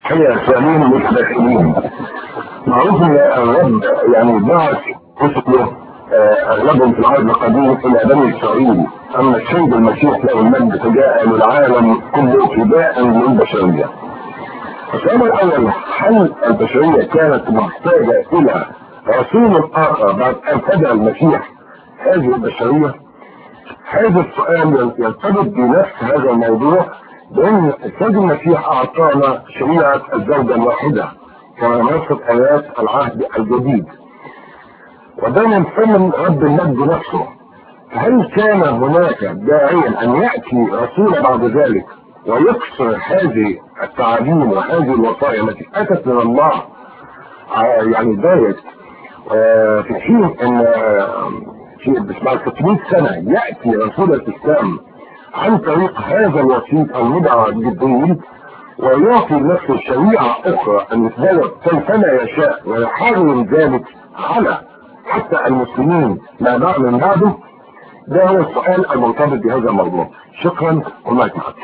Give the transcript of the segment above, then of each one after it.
هي سؤالين متداخلين معروف ان الرب يعني بعث رسله اغلبهم في العهد القديم الى بني اسرائيل اما السيد المسيح له المجد فجاء للعالم كله فداء للبشريه. السؤال الاول هل البشريه كانت محتاجه الى رسول اخر بعد ان فدى المسيح هذه البشريه؟ هذا السؤال يرتبط بنفس هذا الموضوع بان السيد المسيح اعطانا شريعه الزوجه الواحده كما نصت ايات العهد الجديد وده من فم رب المجد نفسه هل كان هناك داعيا ان ياتي رسول بعد ذلك ويكسر هذه التعاليم وهذه الوصايا التي اتت من الله يعني دايت في حين ان في بعد 600 سنه ياتي رسول الاسلام عن طريق هذا الوسيط المدعى جبريل ويعطي نفسه شريعه اخرى ان يتغير كيفما يشاء ويحرم ذلك على حتى المسلمين ما بعد من بعده ده هو السؤال المرتبط بهذا الموضوع شكرا والله معك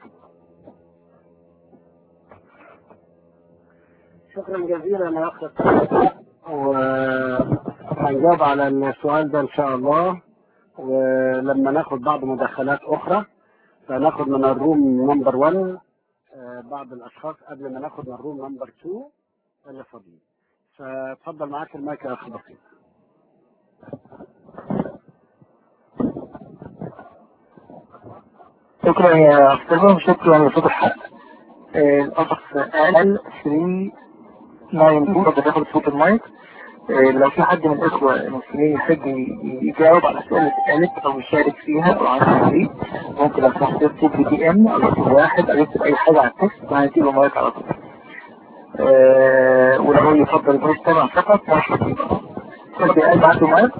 شكرا جزيلا يا اخ وهنجاوب على السؤال ده ان شاء الله ولما ناخد بعض مداخلات اخرى فناخد من الروم نمبر 1 بعض الاشخاص قبل ما ناخد من الروم نمبر 2 اللي فاضيين فاتفضل معاك المايك يا اخ بسيط شكرا يا أستاذ شكرا لصوت الحق الأخ قال 3 9 تقدر تاخد صوت المايك لو في حد من الإخوة المسلمين يحب يجاوب على الأسئلة اللي اتقالت أو يشارك فيها أو عن التدريب ممكن لو سمحت تكتب لي دي إم أو يكتب واحد أو يكتب أي حاجة على التكست وهنديله المايك على طول. أه ولو هو يفضل يكون يستمع فقط مرحبا بيه. حد قال معاكم مايك؟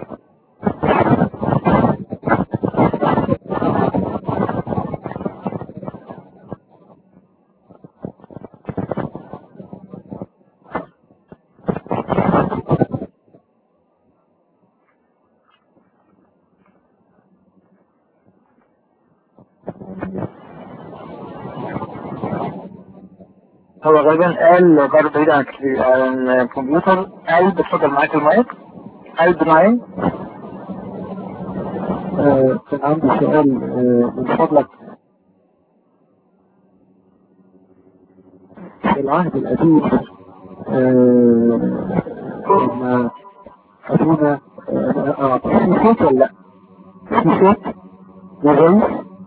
هو غالبا قال برضه بعيد عن الكمبيوتر قال بتفضل معاك المايك قلب معايا آه كان عندي سؤال آه من فضلك في العهد القديم لما أبونا في صوت ولا لا؟ في صوت وغير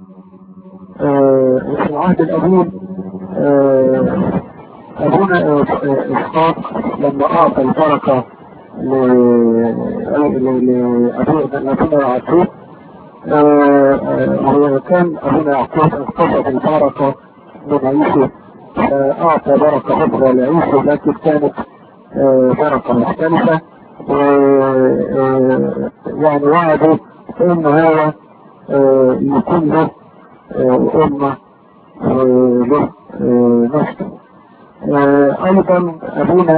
في العهد القديم أبونا إسحاق لما أعطى البركة لأبونا يعقوب هو كان أبونا يعقوب اقتصد البركة من عيسو أعطى بركة أخرى لعيسو لكن كانت بركة مختلفة يعني وعده إن هو يكون له أمة له نفسه أيضا أبونا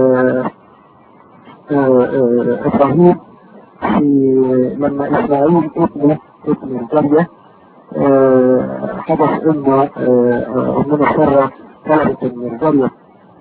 إبراهيم في لما إسماعيل ابنه ابن الجارية حدث إن أمنا سارة طلبت من الجارية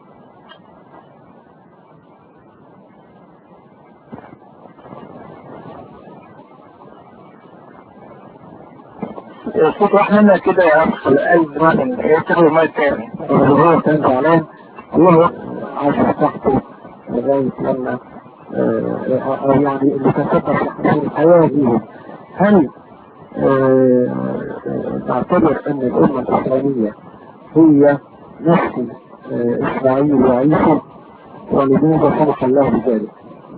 صوت رحمنا كده يا أخ القلب رنن يتغير المايك تاني هو كان زعلان الله عايز تحته لغاية لما أو يعني اللي تفكر في الحياة دي هل تعتبر أن الأمة الإسلامية هي نفس إسماعيل وعيسى ولماذا خلق الله بذلك؟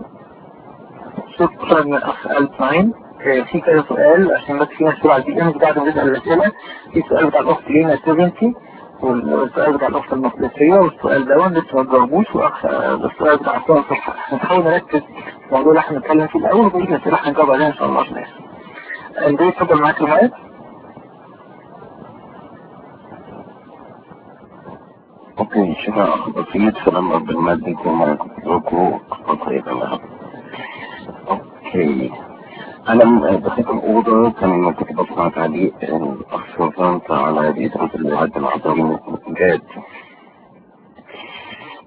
شكرا يا أخ قلب معين في كذا سؤال عشان بس في ناس تبع البي ام بتاعت بتسال الاسئله في سؤال بتاع الاخت لينا سيفنتي والسؤال بتاع الاخت المقدسيه والسؤال ده لسه ما جاوبوش والسؤال بتاع الصوره صح هنحاول نركز في الموضوع اللي احنا بنتكلم فيه الاول وبقيه الاسئله هنجاوب عليها ان شاء الله في الاخر. اندري اتفضل معاك المايك. اوكي شكرا اخ بسيط سلام رب المجد يكون معكم وكم طيبا اوكي انا دخلت الاوضه كان كنت بسمع تعليق الاخ سلطان على بيئه الوعد العظيم جاد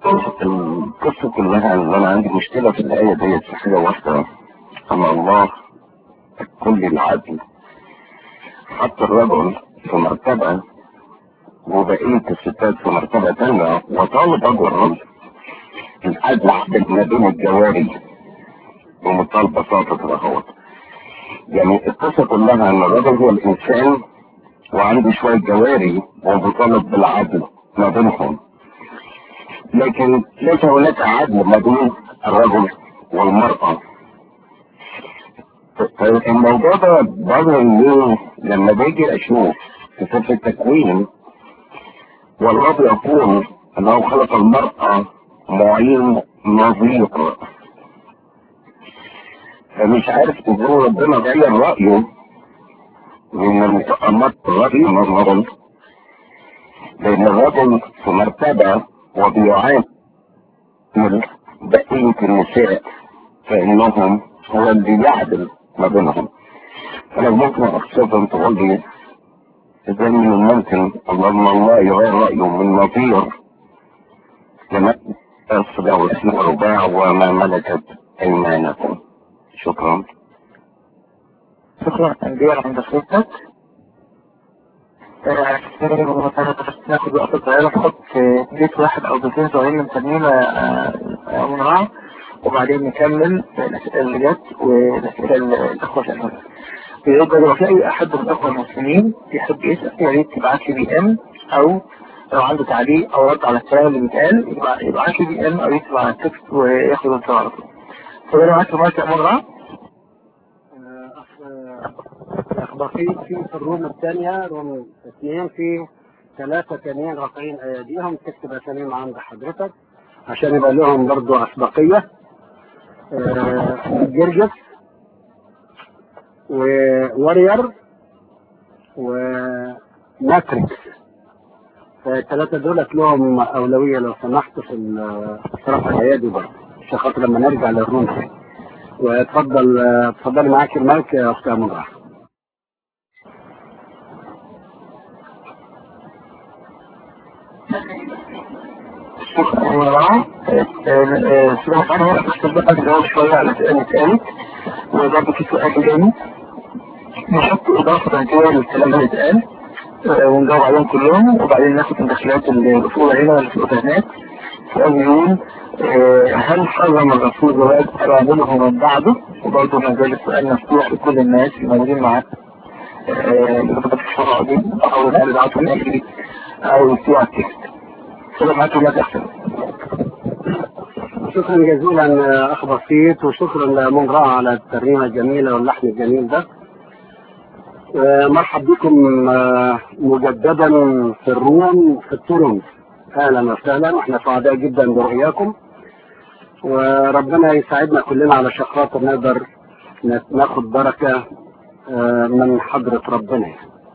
القصة كلها ان انا عندي مشكلة في الآية ديت في حاجة واحدة ان الله كل العدل حط الرجل في مرتبة وبقية الستات في مرتبة تانية وطالب رجل الرجل العدل ما بين الجواري بمنتهى البساطة كده اهوت يعني القصة كلها ان الرجل هو الانسان وعنده شوية جواري ومطالب بالعدل ما بينهم لكن ليس هناك عدل ما بين الرجل والمرأة الموضوع ده برضه ليه لما باجي اشوف في سفر التكوين والرب يقول انه خلق المرأة معين نظير فمش عارف ازاي ربنا غير رأيه من المتأمات الرأي نظرا لأن الرجل في مرتبة وبيعامل بقية النساء فإنهم هو اللي يعدل ما بينهم فلو ممكن أقصدهم تقول لي إذا من الممكن اللهم الله يغير رأيه من نظير لما أصدقوا اسم الرباع وما ملكت أيمانكم شكرا شكرا كبير عند حضرتك ناخد وقت صغيرة نحط بيت واحد أو بيتين صغيرين من ترميمة منراعة وبعدين نكمل الأسئلة اللي جت والأسئلة الأخوة سألوها. يبقى لو في أي أحد من الأخوة المسلمين يحب يسأل يا ريت تبعت لي بي إم أو لو عنده تعليق أو رد على الكلام اللي بيتقال يبعت لي بي إم أو يكتب على التكست وياخد الصورة على طول. فده معاك المايك يا منراعة؟ بقيت في في الروم الثانية روم اثنين في ثلاثة تانيين رافعين أيديهم تكتب أساميهم عند حضرتك عشان يبقى لهم برضو أسبقية جرجس وورير وماتريكس الثلاثة دولت لهم أولوية لو سمحت في رفع الأيادي برضه عشان خاطر لما نرجع للروم تاني واتفضل اتفضلي معاك المايك يا أختي منى سمعت عنها بقى اللي شوية على الأسئلة اتقالت وبرضه في سؤال تاني نحط إضافة كده للكلام اللي اتقال ونجاوب عليهم كلهم وبعدين ناخد مداخلات الأصول هنا اللي في الأوتيلات سؤال بيقول هل حرم الرسول زواج أرامله من بعده وبرضه ما زال السؤال مفتوح لكل الناس الموجودين معاه اللي الشرع دي أو اللي بعتوا الأجري أو يسوع التكست كده معاكم ما تحصل شكرا جزيلا اخ بسيط وشكرا لمنراه على الترنيمه الجميله واللحن الجميل ده مرحب بكم مجددا في الروم في التورنت اهلا وسهلا احنا سعداء جدا برؤياكم وربنا يساعدنا كلنا على خاطر نقدر ناخد بركه من حضره ربنا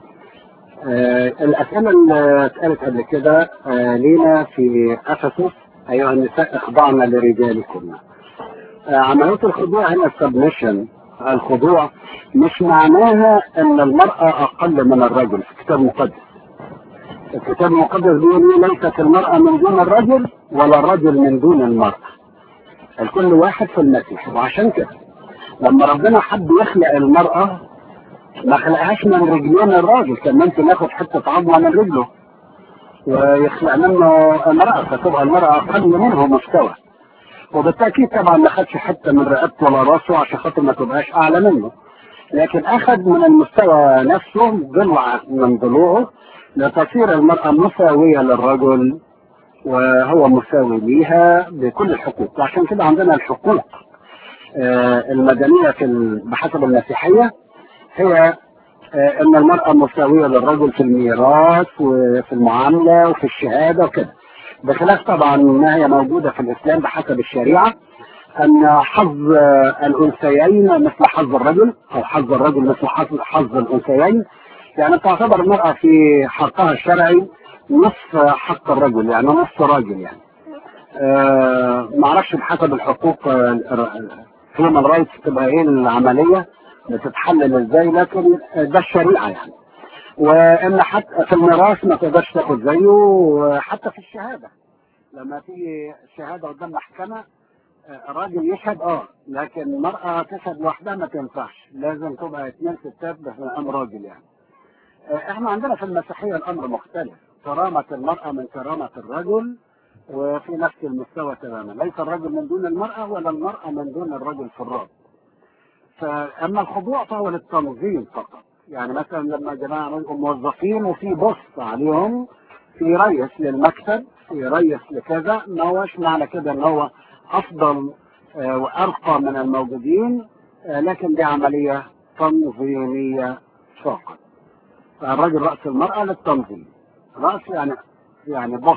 الاسئله اللي اتقالت قبل كده لينا في افسس ايها النساء اخضعنا لرجالكم عمليه الخضوع هنا السبمشن الخضوع مش معناها ان المراه اقل من الرجل في الكتاب المقدس الكتاب المقدس بيقول ليست المراه من دون الرجل ولا الرجل من دون المراه الكل واحد في المسيح وعشان كده لما ربنا حب يخلق المراه ما خلقهاش من رجلين الراجل كان ممكن ياخد حته عظمه من رجله ويخلق منه امرأة فتبقى المرأة أقل منه مستوى وبالتأكيد طبعا ما خدش حتة من رقبته ولا راسه عشان خاطر ما تبقاش أعلى منه لكن أخذ من المستوى نفسه ضلع من ضلوعه لتصير المرأة مساوية للرجل وهو مساوي ليها بكل الحقوق وعشان كده عندنا الحقوق المدنية في بحسب المسيحية هي ان المرأة مساوية للرجل في الميراث وفي المعاملة وفي الشهادة وكده بخلاف طبعا ما هي موجودة في الاسلام بحسب الشريعة ان حظ الانثيين مثل حظ الرجل او حظ الرجل مثل حظ, حظ الانثيين يعني تعتبر المرأة في حقها الشرعي نصف حق الرجل يعني نصف راجل يعني أه معرفش بحسب الحقوق هيومن رايتس تبقى ايه العملية بتتحلل ازاي لكن ده الشريعه يعني وان حتى في الميراث ما تقدرش تاخد زيه وحتى في الشهاده لما تيجي شهاده قدام محكمه آه، الراجل يشهد اه لكن المراه تشهد لوحدها ما تنفعش لازم تبقى اثنين ستات بمقام راجل يعني آه، احنا عندنا في المسيحيه الامر مختلف كرامه المراه من كرامه الرجل وفي نفس المستوى تماما ليس الرجل من دون المراه ولا المراه من دون الرجل في الرب فاما الخضوع فهو للتنظيم فقط يعني مثلا لما جماعه يبقوا موظفين وفي بص عليهم في ريس للمكتب في ريس لكذا ما هوش معنى كده ان هو افضل آه، وارقى من الموجودين آه، لكن دي عمليه تنظيميه فقط فالرجل راس المراه للتنظيم راس يعني يعني بص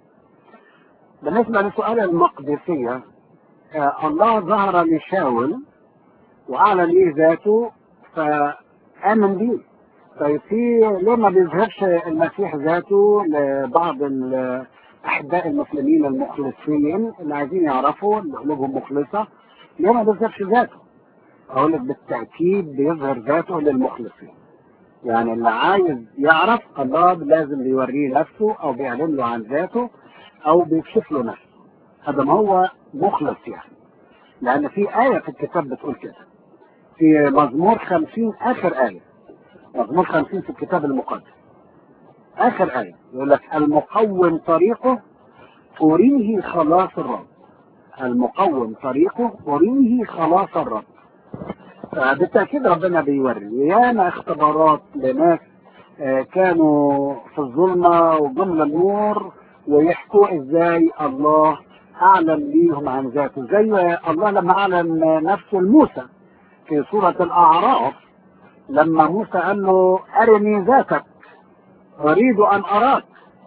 بالنسبه لسؤال المقدسيه آه، الله ظهر لشاول واعلن ليه ذاته فامن بيه طيب في ليه ما بيظهرش المسيح ذاته لبعض الاحباء المسلمين المخلصين اللي عايزين يعرفوا اللي قلوبهم مخلصه ليه ما بيظهرش ذاته؟ اقول لك بالتاكيد بيظهر ذاته للمخلصين يعني اللي عايز يعرف الله لازم بيوريه نفسه او بيعلن له عن ذاته او بيكشف له نفسه هذا ما هو مخلص يعني لان في ايه في الكتاب بتقول كده في مزمور خمسين اخر ايه مزمور خمسين في الكتاب المقدس اخر ايه يقول لك المقوم طريقه اريه خلاص الرب المقوم طريقه اريه خلاص الرب فبالتاكيد ربنا بيوري ياما اختبارات لناس آه، كانوا في الظلمه وجم النور ويحكوا ازاي الله اعلن ليهم عن ذاته زي الله لما اعلن نفسه لموسى في سوره الاعراف لما موسى قال له ارني ذاتك اريد ان اراك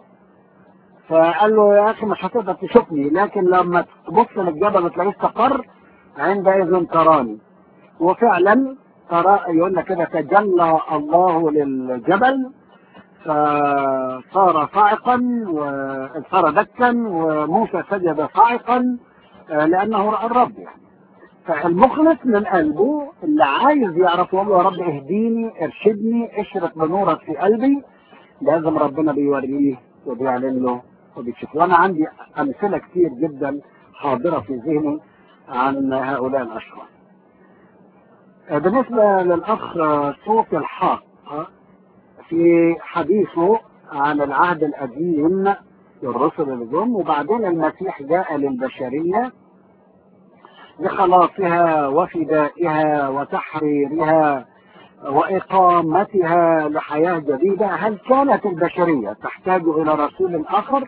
فقال له يا اخي مش هتقدر تشوفني لكن لما تبص للجبل وتلاقيه استقر عندئذ تراني وفعلا ترى يقول لك كده تجلى الله للجبل فصار صاعقا وصار دكا وموسى سجد صاعقا آه، لانه راى الرب يعني فالمخلص من قلبه اللي عايز يعرف يقول له يا رب اهديني ارشدني اشرق بنورك في قلبي لازم ربنا بيوريه وبيعلن له وبيكشف وانا عندي امثله كتير جدا حاضره في ذهني عن هؤلاء الاشخاص آه، بالنسبه للاخ آه، صوت الحق آه، في حديثه عن العهد القديم والرسل اللي جم وبعدين المسيح جاء للبشريه لخلاصها وفدائها وتحريرها وإقامتها لحياة جديدة هل كانت البشرية تحتاج إلى رسول آخر؟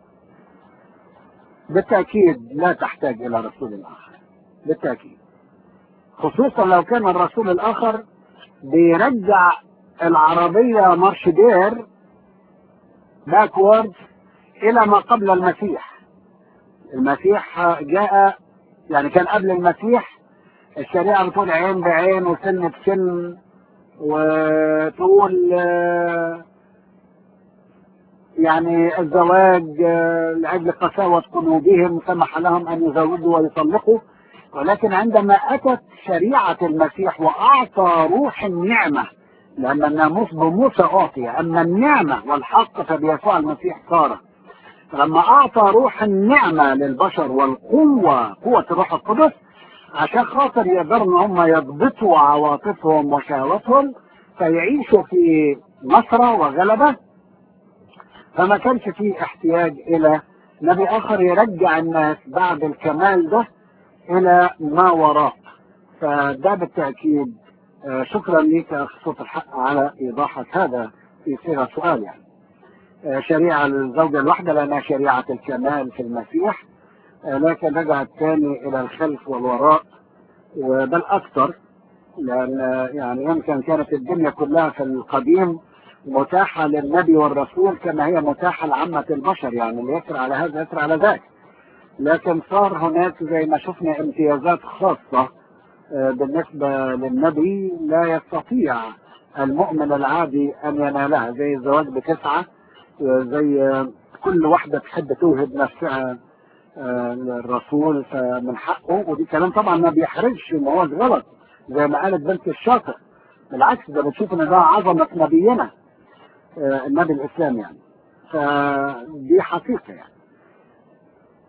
بالتأكيد لا تحتاج إلى رسول آخر بالتأكيد خصوصا لو كان الرسول الآخر بيرجع العربية مارشدير باكورد إلى ما قبل المسيح المسيح جاء يعني كان قبل المسيح الشريعة بتقول عين بعين وسن بسن وتقول آه، يعني الزواج آه، لأجل قساوة قلوبهم سمح لهم أن يزوجوا ويطلقوا ولكن عندما أتت شريعة المسيح وأعطى روح النعمة لأن الناموس بموسى أعطي أما النعمة والحق فبيسوع المسيح صار لما أعطى روح النعمة للبشر والقوة قوة الروح القدس عشان خاطر يقدروا ان هم يضبطوا عواطفهم وشهواتهم فيعيشوا في نصرة وغلبة فما كانش فيه احتياج الى نبي اخر يرجع الناس بعد الكمال ده الى ما وراء فده بالتأكيد آه، شكرا لك يا اخ صوت الحق على ايضاحة هذا في صيغة سؤال يعني آه، شريعة الزوجة الواحدة لأنها شريعة الكمال في المسيح آه، لكن رجعت تاني إلى الخلف والوراء وبل أكثر لأن آه، يعني يمكن كانت الدنيا كلها في القديم متاحة للنبي والرسول كما هي متاحة لعامة البشر يعني اللي يسرع على هذا يسرع على ذاك لكن صار هناك زي ما شفنا امتيازات خاصة آه، بالنسبة للنبي لا يستطيع المؤمن العادي أن ينالها زي الزواج بتسعة آه، زي آه، كل واحدة تحب توهب نفسها آه، للرسول فمن حقه ودي كلام طبعا ما بيحرجش ما هو غلط زي ما قالت بنت الشاطر بالعكس ده بتشوف ان ده عظمة نبينا آه، النبي الاسلام يعني فدي حقيقة يعني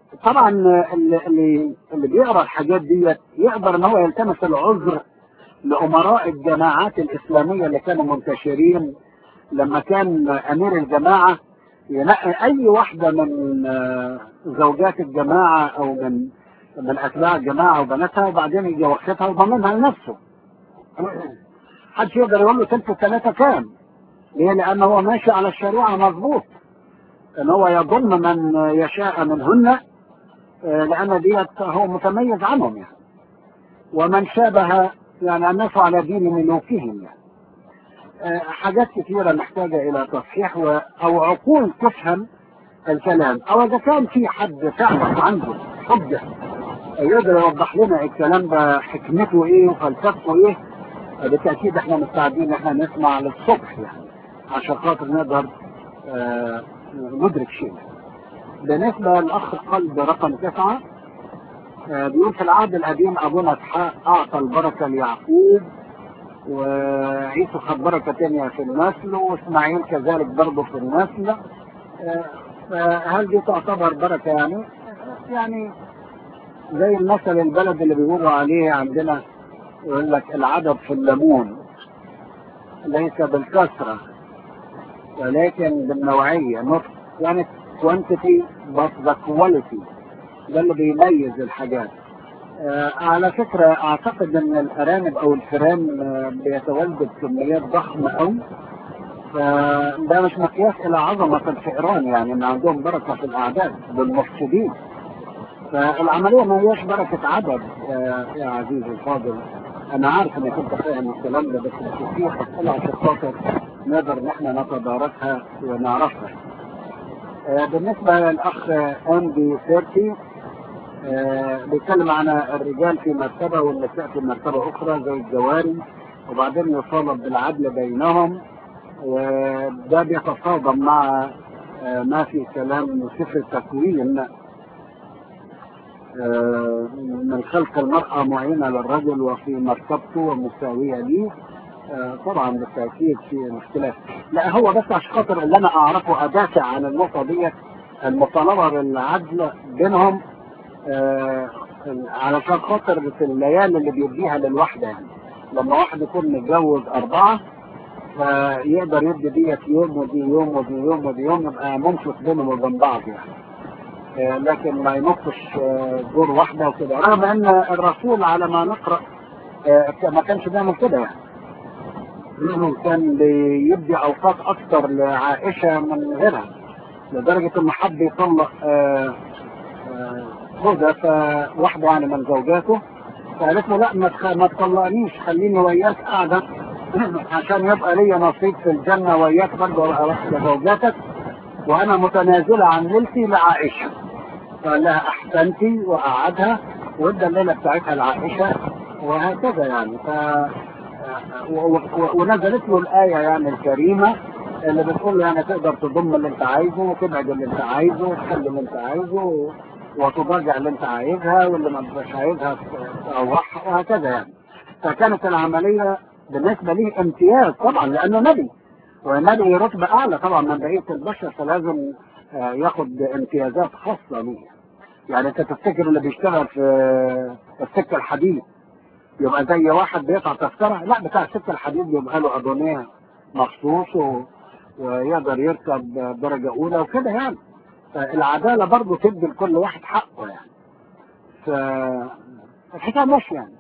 طبعا اللي اللي, اللي بيقرا الحاجات ديت يقدر ان هو يلتمس العذر لامراء الجماعات الاسلاميه اللي كانوا منتشرين لما كان امير الجماعه ينقي اي واحده من آه، زوجات الجماعه او من من اتباع الجماعه وبناتها وبعدين يجي واخدها وضمنها لنفسه. محدش يقدر يقول له تلت ثلاثه كام؟ ليه؟ لان هو ماشي على الشريعه مظبوط. ان هو يضم من يشاء منهن آه، لان ديت هو متميز عنهم يعني. ومن شابه يعني الناس على دين ملوكهم يعني. آه، حاجات كثيرة محتاجة إلى تصحيح و... أو عقول تفهم الكلام أو إذا كان في حد فعلا عنده حجة يقدر يوضح لنا الكلام ده حكمته إيه وفلسفته إيه آه، بالتأكيد إحنا مستعدين إحنا نسمع للصبح يعني عشان خاطر نقدر آه، ندرك شيء بالنسبة للأخ القلب رقم تسعة آه، بيقول في العهد القديم أبونا إسحاق أعطى البركة ليعقوب وعيسو خد بركة تانية في النسل وإسماعيل كذلك برضه في النسل آه، فهل دي تعتبر بركة يعني؟ آه، يعني زي المثل البلد اللي بيقولوا عليه عندنا يقول لك العدد في الليمون ليس بالكثرة ولكن بالنوعية not يعني quantity but the quality ده اللي بيميز الحاجات آه على فكرة اعتقد ان الارانب او الفئران آه بيتولد كميات ضخمة قوي فده مش مقياس الى عظمة الفئران يعني ان عندهم بركة في الاعداد بالمفسدين فالعملية ما هياش بركة عدد آه يا عزيزي الفاضل انا عارف انك انت فاهم الكلام ده بس في اسئلة عشان خاطر نقدر ان احنا نتداركها ونعرفها آه بالنسبة للاخ اندي سيرتي آه، بيتكلم عن الرجال في مرتبة والنساء في مرتبة أخرى زي الجواري وبعدين يطالب بالعدل بينهم وده بيتصادم مع آه، ما في كلام سفر التكوين آه، من خلق المرأة معينة للرجل وفي مرتبته ومساوية ليه آه، طبعا بالتأكيد في اختلاف لا هو بس عشان خاطر اللي أنا أعرفه أدافع عن النقطة ديت المطالبة بالعدل بينهم آه، علشان خاطر في الليالي اللي بيديها للواحدة يعني لما واحد يكون متجوز أربعة فيقدر يدي ديت يوم ودي يوم ودي يوم ودي يوم يبقى منفق بينهم وبين بعض يعني آه، لكن ما ينقش آه، دور واحدة وكده رغم أن الرسول على ما نقرأ آه، ما كانش بيعمل كده يعني لأنه كان بيدي أوقات أكتر لعائشة من غيرها لدرجة إنه حب يطلق آه، آه، زوجة فواحدة يعني من زوجاته فقالت له لا ما تخ- ما تطلقنيش خليني وياك قاعدة عشان يبقى ليا نصيب في الجنة وياك برضه أبقى واحدة زوجاتك وأنا متنازلة عن ليلتي لعائشة فقال لها أحسنتي وقعدها وادى الليلة بتاعتها لعائشة وهكذا يعني ف و- و- ونزلت له الآية يعني الكريمة اللي بتقول له يعني تقدر تضم اللي انت عايزه وتبعد اللي انت عايزه وتخلي اللي انت عايزه وتضاجع اللي انت عايزها واللي ما انتش عايزها تروحها وهكذا يعني فكانت العملية بالنسبة ليه امتياز طبعا لأنه نبي والنبي رتبة أعلى طبعا من بقية البشر فلازم آه، ياخد امتيازات خاصة ليه يعني انت تفتكر اللي بيشتغل في السكة الحديد يبقى زي واحد بيقطع تذكرة لا بتاع السكة الحديد يبقى له أدونية مخصوص و... ويقدر يركب درجة أولى وكده يعني فالعدالة برضه تدي لكل واحد حقه يعني فالحكاية ماشية يعني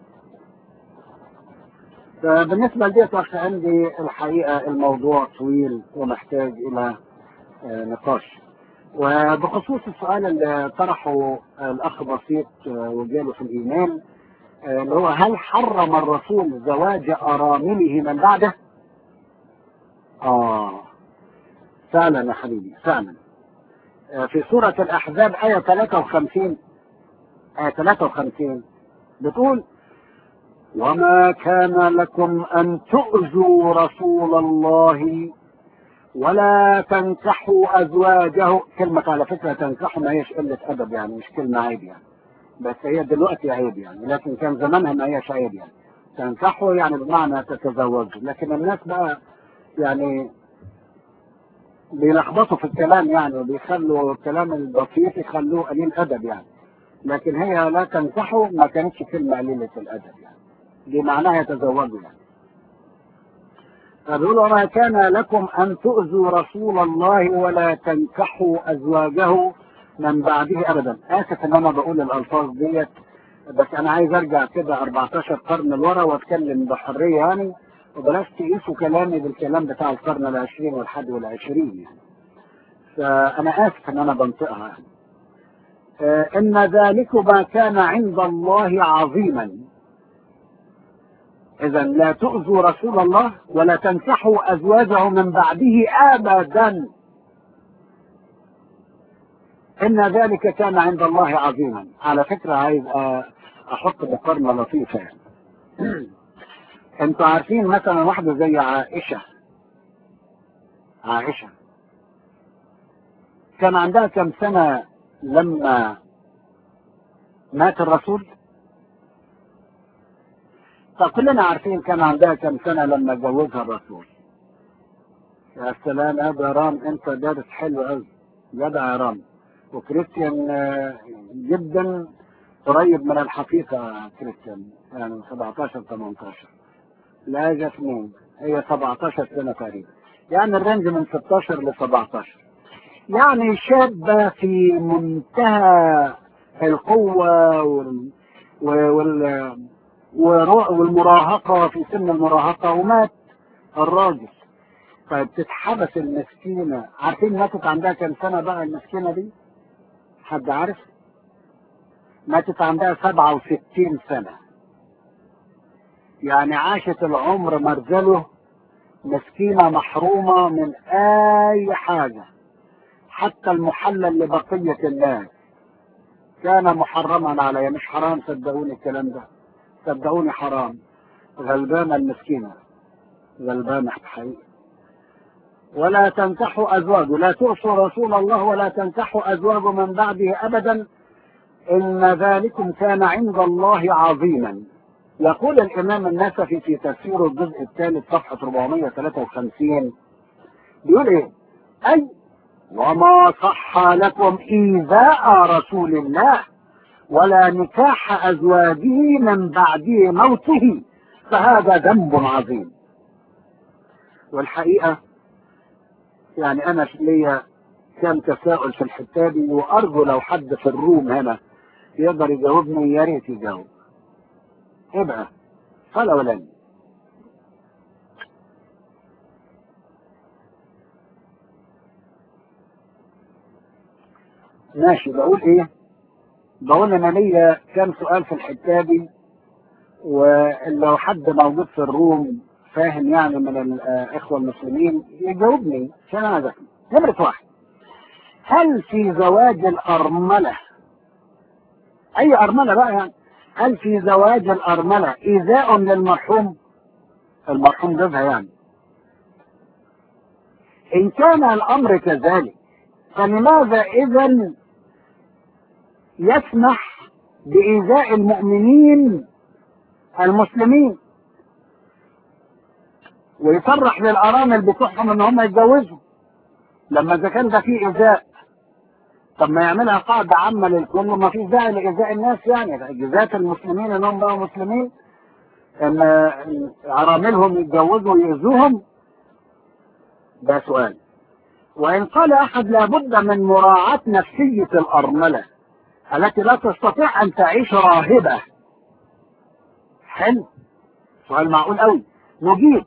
فبالنسبة لديت أخي عندي الحقيقة الموضوع طويل ومحتاج إلى آه، نقاش وبخصوص السؤال اللي طرحه الأخ بسيط آه، وجاله في الإيمان آه، اللي هو هل حرم الرسول زواج أرامله من بعده؟ آه فعلا يا حبيبي فعلا آه، في سورة الأحزاب آية 53 آية 53 بتقول وما كان لكم أن تؤذوا رسول الله ولا تنكحوا أزواجه كلمة على فكرة تنكحوا ما هيش قلة أدب يعني مش كلمة عيب يعني بس هي دلوقتي عيب يعني لكن كان زمانها ما هيش عيب يعني تنكحوا يعني بمعنى تتزوجوا لكن الناس بقى يعني بيلخبطوا في الكلام يعني وبيخلوا الكلام البسيط يخلوه قليل ادب يعني لكن هي لا تنصحه ما كانتش كلمه قليله الادب يعني دي معناها يتزوجوا يعني فبيقولوا ما كان لكم ان تؤذوا رسول الله ولا تنكحوا ازواجه من بعده ابدا اسف ان انا بقول الالفاظ ديت بس انا عايز ارجع كده 14 قرن لورا واتكلم بحريه يعني وبلاش تقيسوا كلامي بالكلام بتاع القرن العشرين والحادي والعشرين يعني فانا اسف ان انا بنطقها يعني آه ان ذلكما كان عند الله عظيما اذا لا تؤذوا رسول الله ولا تنكحوا ازواجه من بعده ابدا ان ذلك كان عند الله عظيما على فكره عايز احط مقارنه لطيفه يعني انتوا عارفين مثلا واحده زي عائشه عائشه كان عندها كم سنه لما مات الرسول فكلنا عارفين كان عندها كم سنه لما جوزها الرسول يا سلام يا رام انت دارس حلو قوي جدع يا رام وكريستيان جدا قريب من الحقيقة كريستيان يعني 17 18 لا جسمين هي 17 سنة تقريبا يعني الرينج من 16 ل 17 يعني شابة في منتهى القوة وال... وال... والمراهقة في سن المراهقة ومات الراجل فبتتحبس المسكينة عارفين ماتت عندها كم سنة بقى المسكينة دي؟ حد عارف ماتت عندها سبعة وستين سنة يعني عاشت العمر مرزله مسكينة محرومة من أي حاجة حتى المحلل لبقية الناس كان محرما علي مش حرام صدقوني الكلام ده صدقوني حرام غلبانة المسكينة غلبانة حقيقي ولا تنكحوا أزواجه لا تؤسوا رسول الله ولا تنكحوا أزواجه من بعده أبدا إن ذلكم كان عند الله عظيما يقول الإمام النسفي في تفسيره الجزء الثالث صفحة 453 بيقول إيه؟ أي وما صح لكم إيذاء رسول الله ولا نكاح أزواجه من بعده موته فهذا ذنب عظيم والحقيقة يعني انا ليا كم تساؤل في الحته دي وارجو لو حد في الروم هنا يقدر يجاوبني يا ريت يجاوب ايه بقى قال ولا ماشي بقول ايه بقول انا ليا كم سؤال في الحته دي ولو حد موجود في الروم فاهم يعني من الاخوه المسلمين يجاوبني عشان انا ذكي نمرة واحد هل في زواج الارمله اي ارمله بقى يعني هل في زواج الارمله ايذاء للمرحوم المرحوم جوزها يعني ان كان الامر كذلك فلماذا اذا يسمح بايذاء المؤمنين المسلمين ويصرح للارامل بتوعهم ان هم يتجوزوا لما اذا كان ده فيه ايذاء طب ما يعملها قاعده عامه للكل ما فيش داعي لايذاء الناس يعني اجازات المسلمين انهم بقوا مسلمين ان اراملهم يتجوزوا ويؤذوهم ده سؤال وان قال احد لابد من مراعاه نفسيه الارمله التي لا تستطيع ان تعيش راهبه حلو سؤال معقول قوي نجيب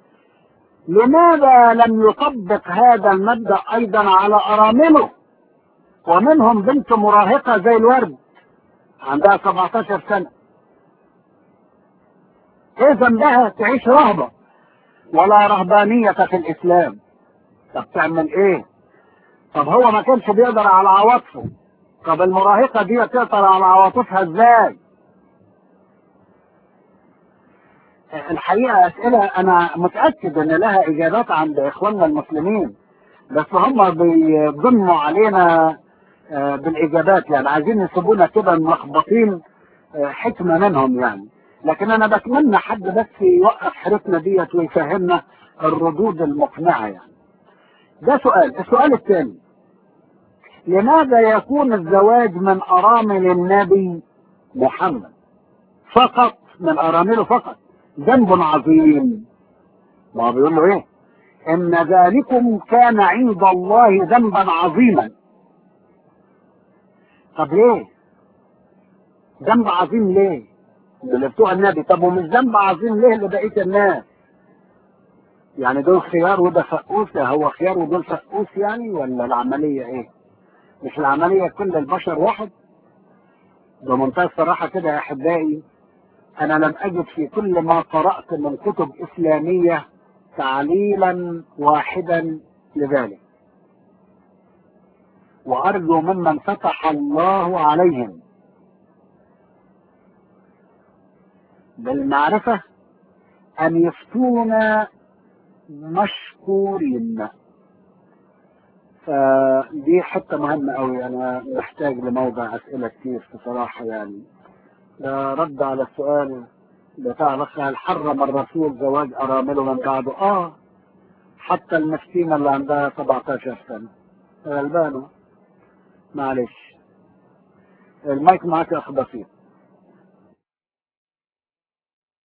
لماذا لم يطبق هذا المبدأ أيضا على أرامله ومنهم بنت مراهقة زي الورد عندها 17 سنة ايه ذنبها تعيش رهبة ولا رهبانية في الإسلام طب تعمل ايه طب هو ما كانش بيقدر على عواطفه طب المراهقة دي تقدر على عواطفها ازاي الحقيقة أسئلة أنا متأكد إن لها إجابات عند إخواننا المسلمين بس هم بيضموا علينا بالإجابات يعني عايزين يسيبونا كده ملخبطين حكمة منهم يعني لكن أنا بتمنى حد بس يوقف حيرتنا ديت ويفهمنا الردود المقنعة يعني ده سؤال السؤال الثاني لماذا يكون الزواج من أرامل النبي محمد فقط من أرامله فقط ذنب عظيم ما هو بيقول له ايه ان ذلكم كان عند الله ذنبا عظيما طب ليه ذنب عظيم ليه اللي بتوع النبي طب ومش ذنب عظيم ليه لبقيه الناس يعني دول خيار وده فقوس هو خيار ودول فقوس يعني ولا العمليه ايه مش العمليه كل البشر واحد بمنتهى الصراحه كده يا احبائي انا لم اجد في كل ما قرات من كتب اسلاميه تعليلا واحدا لذلك وارجو ممن فتح الله عليهم بالمعرفة ان يفتونا مشكورين فدي حتة مهمة قوي انا محتاج لموضع اسئلة كتير بصراحة يعني ده رد على السؤال بتاع بس هل حرم الرسول زواج ارامله من بعده اه حتى المسكينة اللي عندها 17 سنة غلبانة معلش المايك معاك يا اخ بسيط